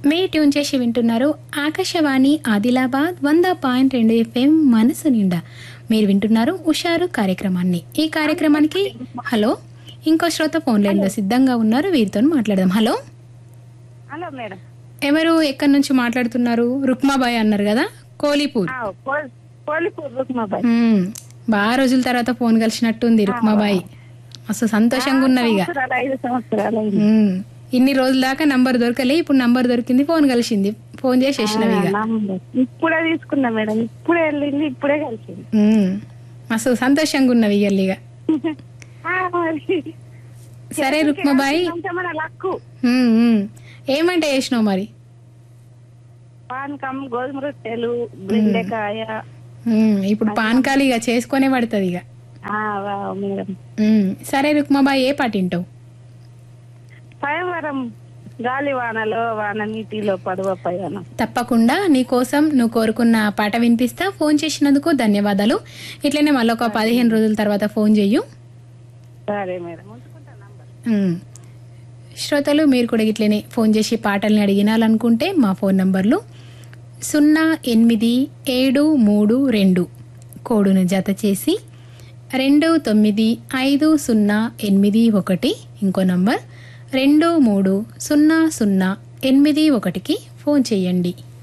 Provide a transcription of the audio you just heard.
మే tune చేసి వింటున్నారు ఆకాశవాణి ఆదిలాబాద్ వంద పాయింట్ రెండు ఎఫ్ఎం మనసు నిండా మీరు వింటున్నారు ఉషారు కార్యక్రమాన్ని ఈ కార్యక్రమానికి హలో ఇంకో శ్రోత ఫోన్ లైన్లో సిద్ధంగా ఉన్నారు వీరితో మాట్లాడదాం హలో హలో మేడం ఎవరు ఎక్కడి నుంచి మాట్లాడుతున్నారు రుక్మాబాయ్ అన్నారు కదా కోలీపూర్ ఆ, కోల్- కోలిపూర్ రుక్మాబాయ్ మ్మ్. బాగా రోజుల తర్వాత ఫోన్ కలిసినట్టుంది రుక్మాబాయి మస్తు సంతోషంగా ఉన్నవి ఇక సంవత్సరాలు ఐదు సంవత్సరాలు అయింది. మ్మ్. ఇన్ని రోజుల దాకా నంబర్ దొరకలే ఇప్పుడు నంబర్ దొరికింది ఫోన్ కలిసింది ఫోన్ చేసేసినవి ఇక నంబర్. ఇప్పుడే తీసుకున్నా మేడం ఇప్పుడే వెళ్ళింది ఇప్పుడే కలిసింది మ్మ్. మస్తు సంతోషంగా ఉన్నవి ఇక ఇక ఆ, మరి. సరే రుక్మాబాయి అంటే మన లక్కు మ్మ్, మ్మ్. ఏమంటే చేసినావు మరి పానకం గోధుమ రొట్టెలు బెండకాయ మ్మ్. ఇప్పుడు పానకాలు ఇక చేసుకొనే పడుతుంది ఇక ఆ, వావ్ మేడం మ్మ్. సరే రుక్మాబాయి ఏ పాట వింటావు స్వయంవరం గాలి వానలో వాన నీటిలో పడవ పయనం తప్పకుండా నీ కోసం నువ్వు కోరుకున్న పాట వినిపిస్తా ఫోన్ చేసినందుకు ధన్యవాదాలు ఇట్లనే మళ్ళీ ఒక పదిహేను రోజుల తర్వాత ఫోన్ చెయ్యు సరే మేడం ఉంచుకుంటా నంబర్ మ్మ్. శ్రోతలు మీరు కూడా ఇట్లనే ఫోన్ చేసి పాటల్ని అడిగినాలనుకుంటే మా ఫోన్ నంబర్లు సున్నా ఎనిమిది ఏడు మూడు రెండు కోడును జత చేసి రెండు తొమ్మిది ఐదు సున్నా ఎనిమిది ఒకటి ఇంకో నంబర్ రెండు మూడు సున్నా సున్నా ఎనిమిది ఒకటికి ఫోన్ చేయండి